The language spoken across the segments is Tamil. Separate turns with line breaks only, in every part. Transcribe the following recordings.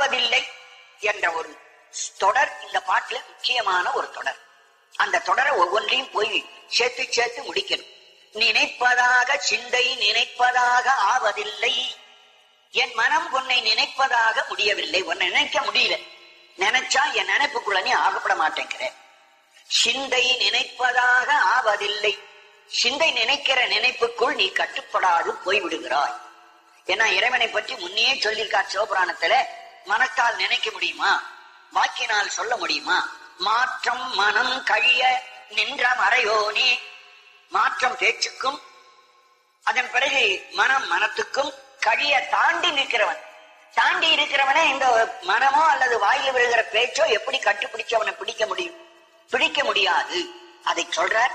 ஆவதில்லை என்ற ஒரு தொடர் இந்த பாட்டுல முக்கியமான ஒரு தொடர் அந்த தொடரை ஒவ்வொன்றையும் போய் சேர்த்து சேர்த்து முடிக்கணும் நினைப்பதாக சிந்தை நினைப்பதாக ஆவதில்லை என் மனம் உன்னை நினைப்பதாக முடியவில்லை உன்னை நினைக்க முடியல நினைச்சா என் நினைப்புக்குள்ள நீ ஆகப்பட மாட்டேங்கிற சிந்தை நினைப்பதாக ஆவதில்லை சிந்தை நினைக்கிற நினைப்புக்குள் நீ கட்டுப்படாது போய்விடுகிறாய் ஏன்னா இறைவனை பற்றி முன்னே சொல்லியிருக்கார் சிவபுராணத்துல மனத்தால் நினைக்க முடியுமா வாக்கினால் சொல்ல முடியுமா மாற்றம் மனம் கழிய நின்ற மறையோனே மாற்றம் பேச்சுக்கும் அதன் பிறகு மனம் மனத்துக்கும் கழிய தாண்டி நிற்கிறவன் தாண்டி இருக்கிறவனே இந்த மனமோ அல்லது வாயில் விழுகிற பேச்சோ எப்படி கட்டுப்பிடிச்சு அவனை பிடிக்க முடியும் பிடிக்க முடியாது அதை சொல்றார்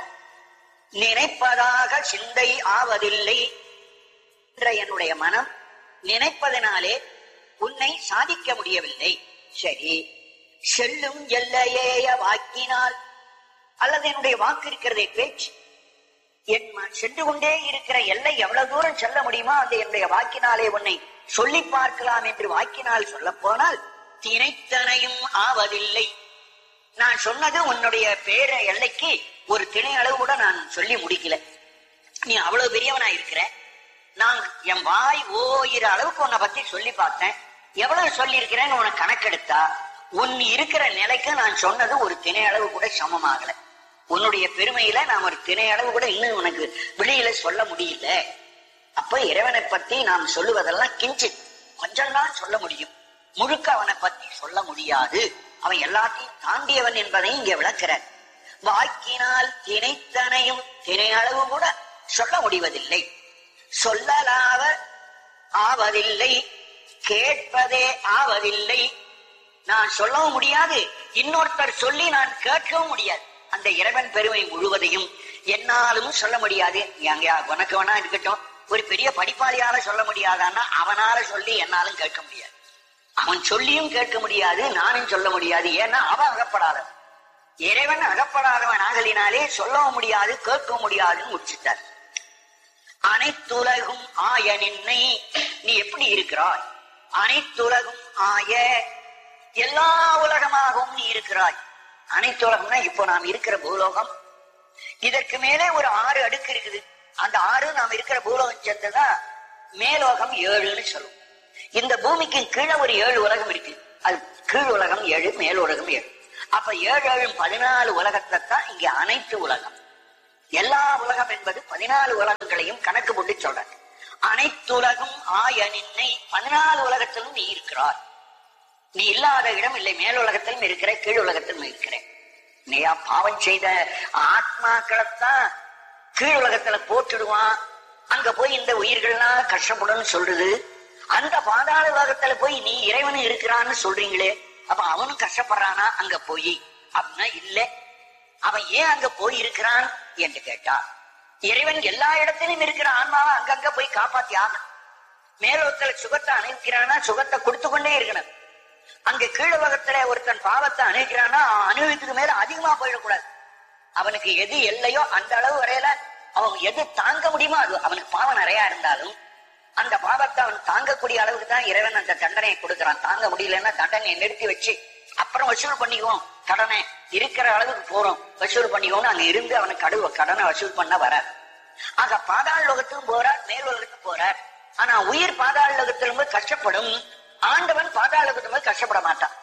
நினைப்பதாக சிந்தை ஆவதில்லை என்ற என்னுடைய மனம் நினைப்பதனாலே உன்னை சாதிக்க முடியவில்லை சரி செல்லும் எல்லையேய வாக்கினால் அல்லது என்னுடைய வாக்கு இருக்கிறதே பேச்சு என் ம- சென்று கொண்டே இருக்கிற எல்லை எவ்வளவு தூரம் செல்ல முடியுமோ அந்த என்னுடைய வாக்கினாலே உன்னை சொல்லி பார்க்கலாம் என்று வாக்கினால் சொல்ல போனால் திணைத்தனையும் ஆவதில்லை நான் சொன்னது உன்னுடைய பேர எல்லைக்கு ஒரு திணை அளவு கூட நான் சொல்லி முடிக்கல நீ அவ்வளவு பெரியவனா இருக்கிற நான் என் வாய் ஓயிர அளவுக்கு உன்னை பத்தி சொல்லி பார்த்தேன் எவ்வளவு சொல்லி இருக்கிறேன்னு உனக்கு கணக்கெடுத்தா உன் இருக்கிற நிலைக்கு நான் சொன்னது ஒரு திணை அளவு கூட சமமாகல உன்னுடைய பெருமையில நான் ஒரு திணை அளவு கூட இன்னும் உனக்கு வெளியில சொல்ல முடியல அப்ப இறைவனை பத்தி நாம் சொல்லுவதெல்லாம் கிஞ்சித் கொஞ்சம் தான் சொல்ல முடியும் முழுக்க அவனை பத்தி சொல்ல முடியாது அவன் எல்லாத்தையும் தாண்டியவன் என்பதை இங்கே விளக்கிறார் வாக்கினால் திணைத்தனையும் திணை அளவு கூட சொல்ல முடிவதில்லை சொல்லலாவ ஆவதில்லை கேட்பதே ஆவதில்லை நான் சொல்லவும் முடியாது இன்னொருத்தர் சொல்லி நான் கேட்கவும் முடியாது அந்த இறைவன் பெருமை முழுவதையும் என்னாலும் சொல்ல முடியாது எங்கயா உனக்கு வேணா இருக்கட்டும் ஒரு பெரிய படிப்பாளியால சொல்ல முடியாதான்னா அவனால சொல்லி என்னாலும் கேட்க முடியாது அவன் சொல்லியும் கேட்க முடியாது நானும் சொல்ல முடியாது ஏன்னா அவன் அகப்படாதவன் இறைவன் அகப்படாதவன் ஆகலினாலே சொல்லவும் முடியாது கேட்கவும் முடியாதுன்னு முடிச்சுட்டார் அனைத்துலகும் ஆய நின்னை நீ எப்படி இருக்கிறாய் அனைத்துலகும் ஆய எல்லா உலகமாகவும் நீ இருக்கிறாய் அனைத்து உலகம்னா இப்போ நாம் இருக்கிற பூலோகம் இதற்கு மேலே ஒரு ஆறு அடுக்கு இருக்குது அந்த ஆறு நாம் இருக்கிற பூலோகம் சேர்ந்ததா மேலோகம் ஏழுன்னு சொல்லுவோம் இந்த பூமிக்கு கீழே ஒரு ஏழு உலகம் இருக்கு அது கீழ் உலகம் ஏழு மேல் உலகம் ஏழு அப்ப ஏழு ஏழு பதினாலு உலகத்தை தான் இங்க அனைத்து உலகம் எல்லா உலகம் என்பது பதினாலு உலகங்களையும் கணக்கு போட்டு சொல்றாங்க அனைத்துலகும் ஆய நின்னை பதினாலு உலகத்திலும் நீ இருக்கிறாய் நீ இல்லாத இடம் இல்லை மேல் உலகத்திலும் இருக்கிற கீழ் உலகத்திலும் இருக்கிற நீயா பாவம் செய்த ஆத்மாக்களைத்தான் கீழ் உலகத்துல போட்டுடுவான் அங்க போய் இந்த உயிர்கள்லாம் கஷ்டப்படும் சொல்றது அந்த பாதாள உலகத்துல போய் நீ இறைவனும் இருக்கிறான்னு சொல்றீங்களே அப்ப அவனும் கஷ்டப்படுறானா அங்க போய் அப்படின்னா இல்ல அவன் ஏன் அங்க போய் இருக்கிறான் என்று கேட்டார் இறைவன் எல்லா இடத்திலும் இருக்கிற ஆன்மாவை அங்கங்க போய் காப்பாத்தி ஆகணும் மேலோகத்துல சுகத்தை அனுபவிக்கிறானா சுகத்தை கொடுத்து கொண்டே இருக்கணும் அங்க கீழ் உலகத்துல ஒருத்தன் பாவத்தை அணுகிறானா அனுபவித்தது மேல அதிகமா போயிடக்கூடாது அவனுக்கு எது எல்லையோ அந்த அளவு வரையில அவன் எது தாங்க முடியுமோ அது அவனுக்கு பாவம் நிறைய இருந்தாலும் அந்த பாவத்தை அவன் தாங்கக்கூடிய அளவுக்கு தான் இறைவன் அந்த தண்டனையை கொடுக்கிறான் தாங்க முடியலன்னா தண்டனையை நிறுத்தி வச்சு அப்புறம் வசூல் பண்ணிக்குவோம் கடனை இருக்கிற அளவுக்கு போறோம் வசூல் பண்ணிக்குவோம் அங்க இருந்து அவனுக்கு கடுவ கடனை வசூல் பண்ண வரார் ஆக பாதாள லோகத்துக்கும் போறார் மேல் உலகத்துக்கும் போறார் ஆனா உயிர் பாதாள லோகத்திலும் போய் கஷ்டப்படும் ஆண்டவன் பாதாள லோகத்திலும் போய் கஷ்டப்பட மாட்டான்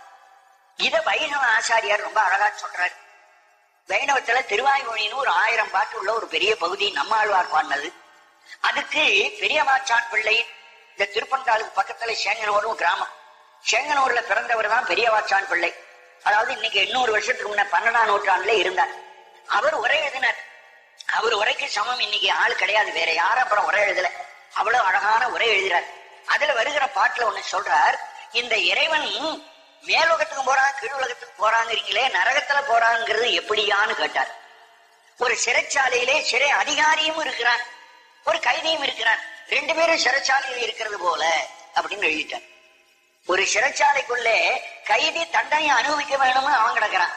இத வைணவ ஆச்சாரியார் ரொம்ப அழகா சொல்றாரு வைணவத்துல திருவாய்மொழின்னு ஒரு ஆயிரம் பாட்டு உள்ள ஒரு பெரிய பகுதி நம்மாழ்வார் பாடினது அதுக்கு பெரியவாச்சான் பிள்ளை இந்த திருப்பந்தாளுக்கு பக்கத்துல சேங்கனூரும் கிராமம் சேங்கனூர்ல பிறந்தவர் தான் பெரியவாச்சான் பிள்ளை அதாவது இன்னைக்கு எண்ணூறு வருஷத்துக்கு முன்ன பன்னெண்டாம் நூற்றாண்டுல இருந்தார் அவர் உரை எழுதினார் அவர் உரைக்கு சமம் இன்னைக்கு ஆள் கிடையாது வேற யாரும் அப்புறம் உரை எழுதல அவ்வளவு அழகான உரை எழுதுறார் அதுல வருகிற பாட்டுல ஒண்ணு சொல்றார் இந்த இறைவன் மேலுலகத்துக்கு போறான் கீழ் உலகத்துக்கு போறாங்கிறீங்களே நரகத்துல போறாங்கிறது எப்படியான்னு கேட்டார் ஒரு சிறைச்சாலையிலே சிறை அதிகாரியும் இருக்கிறான் ஒரு கைதியும் இருக்கிறான் ரெண்டு பேரும் சிறைச்சாலையில் இருக்கிறது போல அப்படின்னு எழுதிட்டார் ஒரு சிறைச்சாலைக்குள்ளே கைதி தண்டனை அனுபவிக்க வேணும்னு அவன் கிடக்கிறான்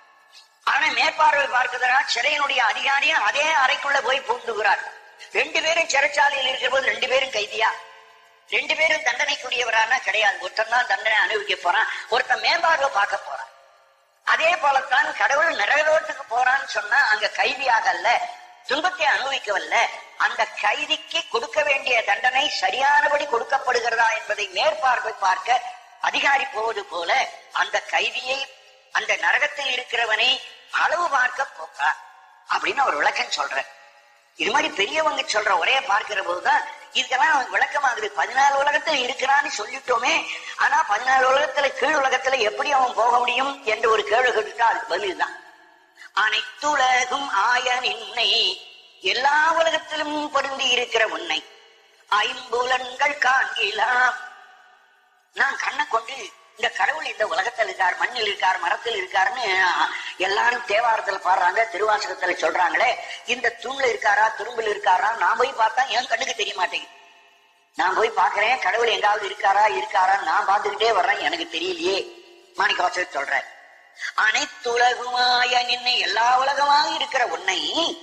ஆனா மேற்பார்வை பார்க்கிறா சிறையினுடைய அதிகாரியும் அதே அறைக்குள்ள போய் பூந்துகிறார் ரெண்டு பேரும் சிறைச்சாலையில் இருக்கிற போது ரெண்டு பேரும் கைதியா ரெண்டு பேரும் தண்டனைக்குரியவரானா கிடையாது ஒருத்தன் தான் தண்டனை அனுபவிக்க போறான் ஒருத்தன் மேம்பார்வை பார்க்க போறான் அதே போலத்தான் கடவுள் நரகலோகத்துக்கு போறான்னு சொன்னா அங்க கைதியாக அல்ல துன்பத்தை அனுபவிக்கவல்ல அந்த கைதிக்கு கொடுக்க வேண்டிய தண்டனை சரியானபடி கொடுக்கப்படுகிறதா என்பதை மேற்பார்வை பார்க்க அதிகாரி போவது போல அந்த கைதியை அந்த நரகத்தில் இருக்கிறவனை அளவு பார்க்க போகிறார் அப்படின்னு அவர் விளக்கம் சொல்றார் இது மாதிரி பெரியவங்க சொல்ற ஒரே பார்க்கிற போதுதான் இதுக்கெல்லாம் அவன் விளக்கமாகுது பதினாலு உலகத்துல இருக்கிறான்னு சொல்லிட்டோமே ஆனா பதினாலு உலகத்துல கீழ் உலகத்துல எப்படி அவன் போக முடியும் என்று ஒரு கேள்வி கேட்டுட்டா அது பதில் தான் அனைத்துலகும் ஆய நின்னை எல்லா உலகத்திலும் பொருந்தி இருக்கிற உன்னை ஐம்புலன்கள் காண்கிலாம் நான் கண்ணை கொண்டு இந்த கடவுள் இந்த உலகத்தில் இருக்கார் மண்ணில் இருக்கார் மரத்தில் இருக்காருன்னு எல்லாரும் தேவாரத்துல பாடுறாங்க திருவாசகத்துல சொல்றாங்களே இந்த தூண்ல இருக்காரா துரும்பில் இருக்காரா நான் போய் பார்த்தா என் கண்ணுக்கு தெரிய மாட்டேங்குது நான் போய் பாக்குறேன் கடவுள் எங்காவது இருக்காரா இருக்காரா நான் பார்த்துக்கிட்டே வர்றேன் எனக்கு தெரியலையே மாணிக்கவாசகர் சொல்றேன் அனைத்துலகுமாய நின்னை எல்லா உலகமாக இருக்கிற உன்னை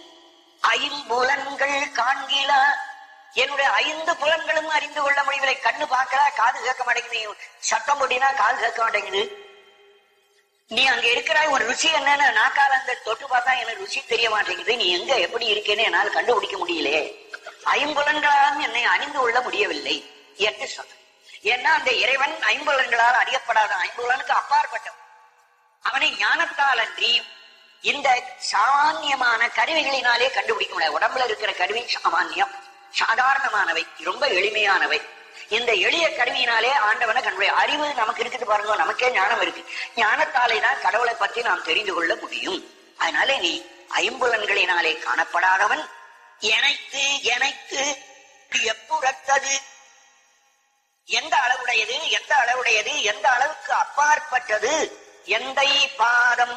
ஐம்புலன்கள் காண்கில என்னுடைய ஐந்து புலன்களும் அறிந்து கொள்ள முடியவில்லை கண்ணு பார்க்கல காது கேட்க மாட்டேங்குது சத்தம் போட்டினா காது கேட்க மாட்டேங்குது நீ அங்க இருக்கிறாய் உன் ருசி என்னன்னு நாக்கால அந்த தொட்டு பார்த்தா எனக்கு ருசி தெரிய மாட்டேங்குது நீ எங்க எப்படி இருக்கேன்னு என்னால் கண்டுபிடிக்க முடியலையே ஐம்புலன்களாலும் என்னை அறிந்து கொள்ள முடியவில்லை என்று சொன்ன ஏன்னா அந்த இறைவன் ஐம்புலன்களால் அறியப்படாத ஐம்புலனுக்கு அப்பாற்பட்டவன் அவனை ஞானத்தால் அன்றி இந்த சாமான்யமான கருவிகளினாலே கண்டுபிடிக்க முடியாது உடம்புல இருக்கிற கருவி சாமான்யம் சாதாரணமானவை ரொம்ப எளிமையானவை இந்த எளிய கருவியினாலே ஆண்டவனை கண்டுபிடி அறிவு நமக்கு இருக்குது பாருங்க நமக்கே ஞானம் இருக்கு ஞானத்தாலே தான் கடவுளை பற்றி நாம் தெரிந்து கொள்ள முடியும் அதனால நீ ஐம்புலன்களினாலே காணப்படாதவன் எனைத்து எனைத்து எப்புறத்தது எந்த அளவுடையது எந்த அளவுடையது எந்த அளவுக்கு அப்பாற்பட்டது எந்தை பாதம்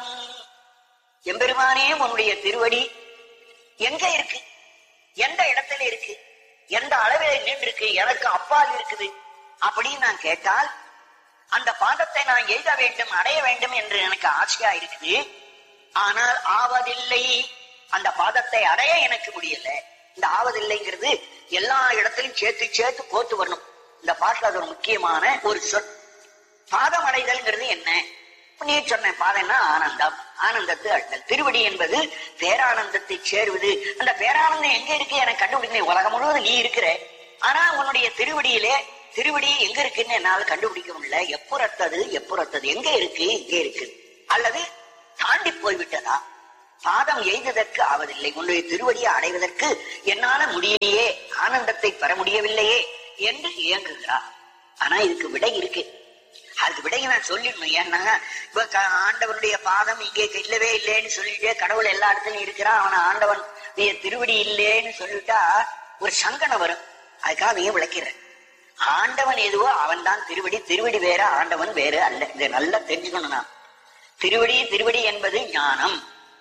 எம்பெருமானே உன்னுடைய திருவடி எங்க இருக்கு எந்த இடத்துல இருக்கு எந்த அளவில் நின்றிருக்கு எனக்கு அப்பால் இருக்குது அப்படின்னு நான் கேட்டால் அந்த பாதத்தை நான் எழுத வேண்டும் அடைய வேண்டும் என்று எனக்கு ஆசையா இருக்குது ஆனால் ஆவதில்லை அந்த பாதத்தை அடைய எனக்கு முடியல இந்த ஆவதில்லைங்கிறது எல்லா இடத்திலும் சேர்த்து சேர்த்து போட்டு வரணும் இந்த பாட்டுல அது ஒரு முக்கியமான ஒரு சொல் பாதம் அடைதல்ங்கிறது என்ன நீ சொன்ன பாதம்னா ஆனந்தம் ஆனந்தத்து அடைதல் திருவடி என்பது பேரானந்தத்தை சேருவது அந்த பேரானந்தம் எங்க இருக்கு எனக்கு கண்டுபிடிக்கணும் உலகம் முழுவதும் நீ இருக்கிற ஆனா உன்னுடைய திருவடியிலே திருவடி எங்க இருக்குன்னு என்னால கண்டுபிடிக்க முடியல எப்புறத்தது எப்புறத்தது எங்க இருக்கு இங்கே இருக்கு அல்லது தாண்டி போய்விட்டதா பாதம் எய்ததற்கு ஆவதில்லை உன்னுடைய திருவடியை அடைவதற்கு என்னால முடியலையே ஆனந்தத்தை பெற முடியவில்லையே என்று இயங்குகிறார் ஆனா இதுக்கு விடை இருக்கு அதுக்கு விடையை நான் சொல்லிடணும் ஏன்னா இப்ப க- ஆண்டவனுடைய பாதம் இங்கே இல்லவே இல்லைன்னு சொல்லிட்டு கடவுள் எல்லா இடத்துலயும் இருக்கிறான் அவன ஆண்டவன் நீ திருவடி இல்லைன்னு சொல்லிட்டா ஒரு சங்கடம் வரும் அதுக்காக நீ விளக்கிறேன் ஆண்டவன் எதுவோ அவன் தான் திருவடி திருவடி வேற ஆண்டவன் வேற அல்ல இதை நல்லா தெரிஞ்சுக்கணும் நான் திருவடி திருவடி என்பது ஞானம்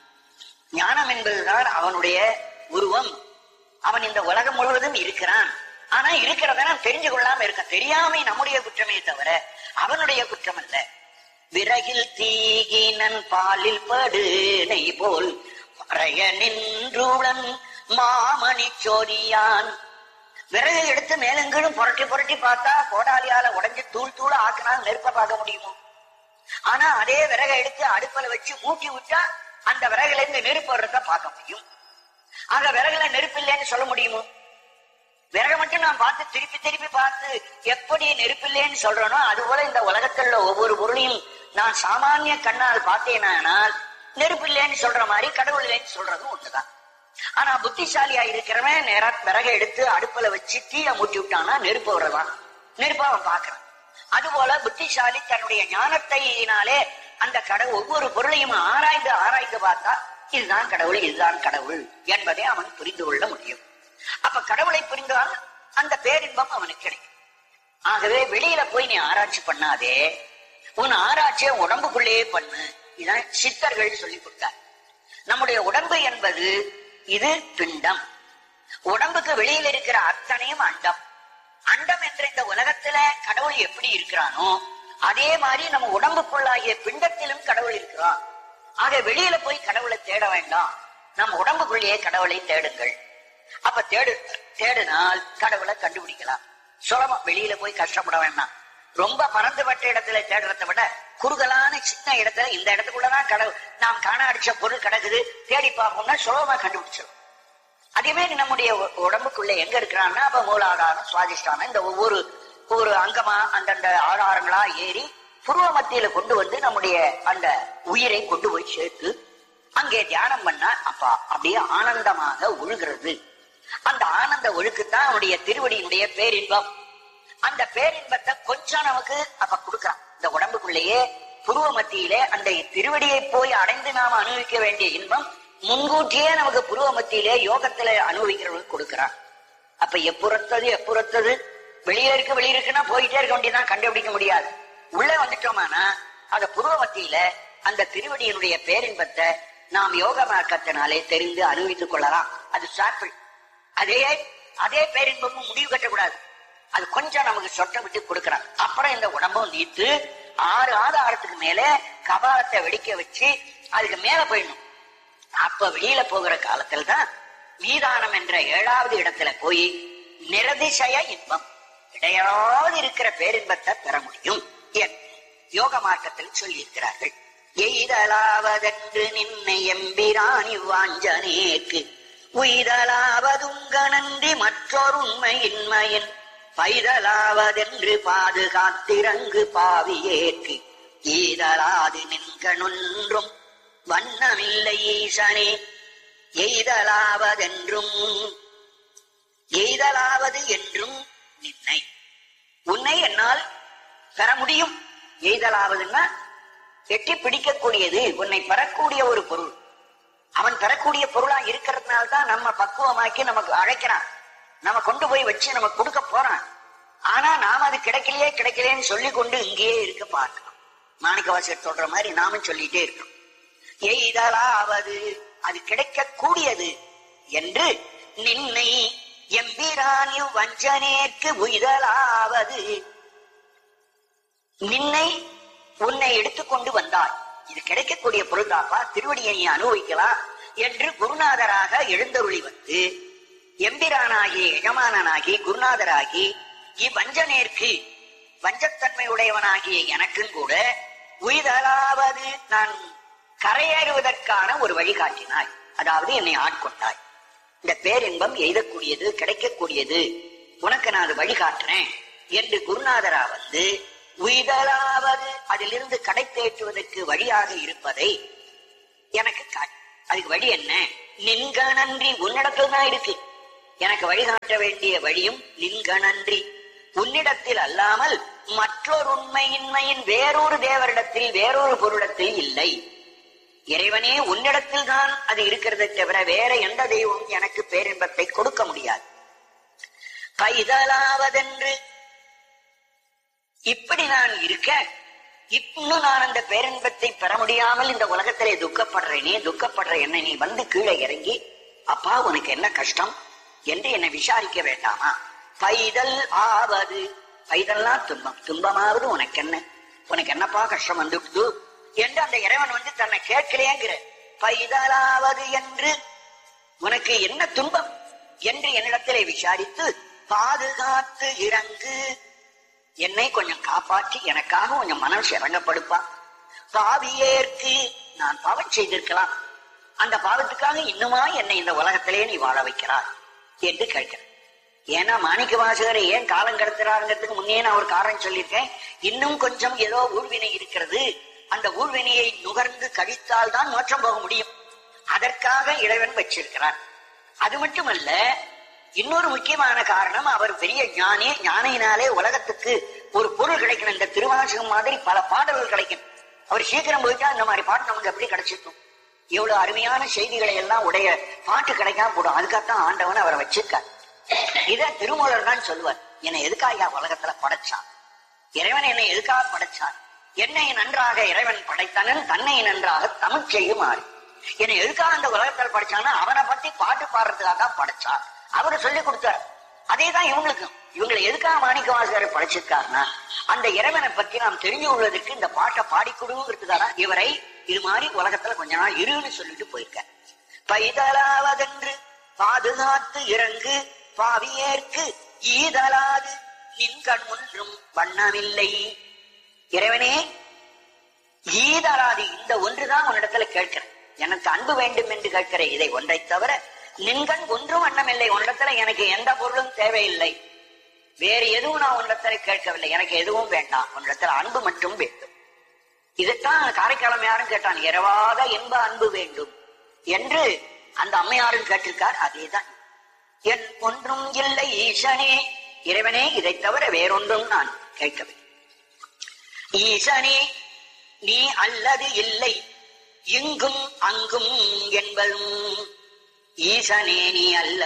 ஞானம் என்பதுதான் அவனுடைய உருவம் அவன் இந்த உலகம் முழுவதும் இருக்கிறான் ஆனா இருக்கிறத நான் தெரிஞ்சு கொள்ளாம இருக்க தெரியாமை நம்முடைய குற்றமே தவிர அவனுடைய குற்றம் அல்ல விறகில் தீகினன் பாலில் படு நெய் போல் மறைய நின்றுடன் மாமணி சோதியான் விறகை எடுத்து மேலெங்கிலும் புரட்டி புரட்டி பார்த்தா கோடாலியால உடைஞ்சு தூள் தூள ஆக்கினால் நெருப்ப பார்க்க முடியுமோ ஆனா அதே விறகை எடுத்து அடுப்புல வச்சு மூட்டி விட்டா அந்த விறகுல இருந்து நெருப்பு வர்றத பார்க்க முடியும் ஆக விறகுல நெருப்பு இல்லைன்னு சொல்ல முடியுமோ விறகை மட்டும் நான் பார்த்து திருப்பி திருப்பி பார்த்து எப்படி நெருப்பு இல்லைன்னு சொல்றேனோ அது போல இந்த உலகத்தில் உள்ள ஒவ்வொரு பொருளையும் நான் சாமானிய கண்ணால் பார்த்தேனானால் நெருப்பு இல்லைன்னு சொல்ற மாதிரி கடவுள் இல்லைன்னு சொல்றதும் ஒண்ணுதான் ஆனா புத்திசாலியா இருக்கிறவன் நேரா விறகை எடுத்து அடுப்புல வச்சு தீய மூட்டி விட்டானா நெருப்பு வரலாம் நெருப்பா அவன் பார்க்கறான் அதுபோல புத்திசாலி தன்னுடைய ஞானத்தையினாலே அந்த கடவுள் ஒவ்வொரு பொருளையும் ஆராய்ந்து ஆராய்ந்து பார்த்தா இதுதான் கடவுள் இதுதான் கடவுள் என்பதை அவன் புரிந்து கொள்ள முடியும் அப்ப கடவுளை புரிந்தால் அந்த பேரின்பம் அவனுக்கு கிடைக்கும் ஆகவே வெளியில போய் நீ ஆராய்ச்சி பண்ணாதே உன் ஆராய்ச்சியை உடம்புக்குள்ளேயே பண்ணு இதான் சித்தர்கள் சொல்லி கொடுத்தார் நம்முடைய உடம்பு என்பது இது பிண்டம் உடம்புக்கு வெளியில இருக்கிற அத்தனையும் அண்டம் அண்டம் என்ற இந்த உலகத்துல கடவுள் எப்படி இருக்கிறானோ அதே மாதிரி நம்ம உடம்புக்குள்ளாகிய பிண்டத்திலும் கடவுள் இருக்கிறான் ஆக வெளியில போய் கடவுளை தேட வேண்டாம் நம்ம உடம்புக்குள்ளேயே கடவுளை தேடுங்கள் அப்ப தேடு தேடினால் கடவுளை கண்டுபிடிக்கலாம் சுலபம் வெளியில போய் கஷ்டப்பட வேண்டாம் ரொம்ப பறந்துபட்ட இடத்துல தேடுறதை விட குறுகலான சின்ன இடத்துல இந்த இடத்துக்குள்ளதான் கடை நாம் காண அடிச்ச பொருள் கிடக்குது தேடி பார்ப்போம்னா சுலபமா கண்டுபிடிச்சிடும் அதே மாதிரி நம்முடைய உ- உடம்புக்குள்ள எங்க இருக்கிறான்னா அப்ப மூலாதாரம் சுவாதிஷ்டானம் இந்த ஒவ்வொரு ஒரு அங்கமா அந்தந்த ஆதாரங்களா ஏறி புருவ மத்தியில கொண்டு வந்து நம்முடைய அந்த உயிரை கொண்டு போய் சேர்த்து அங்கே தியானம் பண்ணா அப்ப அப்படியே ஆனந்தமாக ஒழுகிறது அந்த ஆனந்த ஒழுக்குத்தான் அவனுடைய திருவடியினுடைய பேரின்பம் அந்த பேரின்பத்தை கொஞ்சம் நமக்கு அப்ப கொடுக்கறான் இந்த உடம்புக்குள்ளேயே புருவ மத்தியிலே அந்த திருவடியை போய் அடைந்து நாம் அனுபவிக்க வேண்டிய இன்பம் முன்கூட்டியே நமக்கு புருவ மத்தியிலே யோகத்துல அனுபவிக்கிறவங்களுக்கு கொடுக்கறான் அப்ப எப்புறத்தது எப்புறத்தது வெளியே இருக்கு வெளியே இருக்குன்னா போயிட்டே இருக்க வேண்டியதான் கண்டுபிடிக்க முடியாது உள்ளே வந்துட்டோமானா அந்த புருவ மத்தியில அந்த திருவடியினுடைய பேரின்பத்தை நாம் யோக மார்க்கத்தினாலே தெரிந்து அனுபவித்துக் கொள்ளலாம் அது சாப்பிள் அதே அதே பேரின்பமும் முடிவு கட்டக்கூடாது அது கொஞ்சம் நமக்கு சொட்ட விட்டு கொடுக்கறான் அப்புறம் இந்த உடம்பும் நீத்து ஆறு ஆதாரத்துக்கு மேல கபாலத்தை வெடிக்க வச்சு அதுக்கு மேல போயிடணும் அப்ப வெளியில போகிற காலத்துல தான் மீதானம் என்ற ஏழாவது இடத்துல போய் நிரதிசய இன்பம் இடையாவது இருக்கிற பேரின்பத்தை பெற முடியும் என்று யோக மார்க்கத்தில் சொல்லியிருக்கிறார்கள் எய்தலாவதென்று நின்னை எம்பிராணி வாஞ்சனேக்கு உய்தலாவதுங்க நன்றி மற்றொரு உண்மையின்மையின் பைதலாவதென்று பாதுகாத்திரங்கு பாவியேற்கு ஈதலாது நின்கணொன்றும் வண்ணமில்லை ஈசனே எய்தலாவதென்றும் எய்தலாவது என்றும் நின்னை உன்னை என்னால் பெற முடியும் எய்தலாவதுன்னா எட்டி பிடிக்கக்கூடியது உன்னை பெறக்கூடிய ஒரு பொருள் அவன் பெறக்கூடிய பொருளா இருக்கிறதுனால தான் நம்ம பக்குவமாக்கி நமக்கு அழைக்கிறான் நம்ம கொண்டு போய் வச்சு நம்ம கொடுக்க போறான் ஆனா நாம அது கிடைக்கலையே கிடைக்கலையேன்னு சொல்லி கொண்டு இங்கேயே இருக்க பார்க்கலாம் மாணிக்கவாசர் சொல்ற மாதிரி நாமும் சொல்லிட்டே இருக்கோம் எய்தலாவது அது கிடைக்க கூடியது என்று நின்னை எம்பிராணி வஞ்சனேற்கு உய்தலாவது நின்னை உன்னை எடுத்துக்கொண்டு வந்தாய் இது கிடைக்கக்கூடிய பொருள்தாப்பா திருவடியை நீ அனுபவிக்கலாம் என்று குருநாதராக எழுந்தருளி வந்து எம்பிரானாகி எஜமானனாகி குருநாதராகி இவ்வஞ்சனேற்கு வஞ்சத்தன்மை உடையவனாகிய எனக்கும் கூட உய்தலாவது நான் கரையேறுவதற்கான ஒரு வழி காட்டினாய் அதாவது என்னை ஆட்கொண்டாய் இந்த பேரின்பம் எய்தக்கூடியது கிடைக்கக்கூடியது உனக்கு நான் அது வழிகாட்டுறேன் என்று குருநாதரா வந்து உய்தலாவது அதிலிருந்து கடை தேற்றுவதற்கு வழியாக இருப்பதை எனக்கு காட்டு அதுக்கு வழி என்ன நின்கணன்றி உன்னிடத்தில் தான் இருக்கு எனக்கு வழிகாட்ட வேண்டிய வழியும் நின்கணன்றி உன்னிடத்தில் அல்லாமல் மற்றொரு உண்மையின்மையின் வேறொரு தேவரிடத்தில் வேறொரு பொருளிடத்தில் இல்லை இறைவனே உன்னிடத்தில் தான் அது இருக்கிறதை தவிர வேற எந்த தெய்வம் எனக்கு பேரின்பத்தை கொடுக்க முடியாது பைதலாவதென்று இப்படி நான் இருக்க இன்னும் நான் அந்த பேரின்பத்தை பெற முடியாமல் இந்த உலகத்திலே துக்கப்படுறேனே துக்கப்படுற என்னை நீ வந்து கீழே இறங்கி அப்பா உனக்கு என்ன கஷ்டம் என்று என்னை விசாரிக்க வேண்டாமா பைதல் ஆவது பைதல்னா துன்பம் துன்பமாவது உனக்கு என்ன உனக்கு என்னப்பா கஷ்டம் வந்துடுது என்று அந்த இறைவன் வந்து தன்னை கேட்கலையேங்கிற பைதலாவது என்று உனக்கு என்ன துன்பம் என்று என்னிடத்திலே விசாரித்து பாதுகாத்து இறங்கு என்னை கொஞ்சம் காப்பாற்றி எனக்காக கொஞ்சம் மனம் இறங்கப்படுப்பா பாவியேற்கு நான் பாவம் செய்திருக்கலாம் அந்த பாவத்துக்காக இன்னுமா என்னை இந்த உலகத்திலே நீ வாழ வைக்கிறாய் என்று கேட்கிறேன் ஏன்னா மாணிக்க வாசகரை ஏன் காலம் கடத்துறாருங்கிறதுக்கு முன்னே நான் ஒரு காரணம் சொல்லியிருக்கேன் இன்னும் கொஞ்சம் ஏதோ ஊழ்வினை இருக்கிறது அந்த ஊழ்வினையை நுகர்ந்து கழித்தால் தான் மோட்சம் போக முடியும் அதற்காக இறைவன் வச்சிருக்கிறான் அது மட்டுமல்ல இன்னொரு முக்கியமான காரணம் அவர் பெரிய ஞானி ஞானியினாலே உலகத்துக்கு ஒரு பொருள் கிடைக்கணும் இந்த திருவாசகம் மாதிரி பல பாடல்கள் கிடைக்கும் அவர் சீக்கிரம் போயிட்டா இந்த மாதிரி பாட்டு நமக்கு எப்படி கிடைச்சிருக்கும் இவ்வளவு அருமையான செய்திகளை எல்லாம் உடைய பாட்டு கிடைக்காம போடும் அதுக்காகத்தான் ஆண்டவன் அவரை வச்சிருக்கார் இத திருமூலர் தான் சொல்லுவார் என்னை எதுக்காக உலகத்துல படைச்சான் இறைவன் என்னை எதுக்காக படைச்சான் என்னை நன்றாக இறைவன் படைத்தனன் தன்னை நன்றாக தமிழ் செய்யுமாறு என்னை எதுக்காக அந்த உலகத்தில் படைச்சானா அவனை பத்தி பாட்டு பாடுறதுக்காக தான் படைச்சான் அவரு சொல்லி கொடுத்தார் அதே தான் இவங்களுக்கும் இவங்களை எதுக்காக மாணிக்க வாசகரை படைச்சிருக்காருன்னா அந்த இறைவனை பத்தி நாம் தெரிஞ்சு கொள்வதற்கு இந்த பாட்டை பாடி கொடுங்கிறதுக்காக இவரை இது மாதிரி உலகத்துல கொஞ்ச நாள் இருன்னு சொல்லிட்டு போயிருக்கார் பைதலாவதென்று பாதுகாத்து இறங்கு பாவியேற்கு ஈதலாது நின் கண் ஒன்றும் வண்ணமில்லை இறைவனே ஈதலாது இந்த ஒன்றுதான் உன்னிடத்துல கேட்கிறேன் எனக்கு அன்பு வேண்டும் என்று கேட்கிறேன் இதை ஒன்றை தவிர நின்கண் ஒன்றும் வண்ணமில்லை உன்னிடத்துல எனக்கு எந்த பொருளும் தேவையில்லை வேறு எதுவும் நான் உன்னிடத்துல கேட்கவில்லை எனக்கு எதுவும் வேண்டாம் உன்னிடத்துல அன்பு மட்டும் வேண்டும் இதைத்தான் காரைக்காலம் யாரும் கேட்டான் இரவாத இன்ப அன்பு வேண்டும் என்று அந்த அம்மையாரும் கேட்டிருக்கார் அதேதான் என் ஒன்றும் இல்லை ஈசனே இறைவனே இதை தவிர வேறொன்றும் நான் கேட்கவில்லை ஈசனே நீ அல்லது இல்லை இங்கும் அங்கும் என்பதும் ஈசனே நீ அல்ல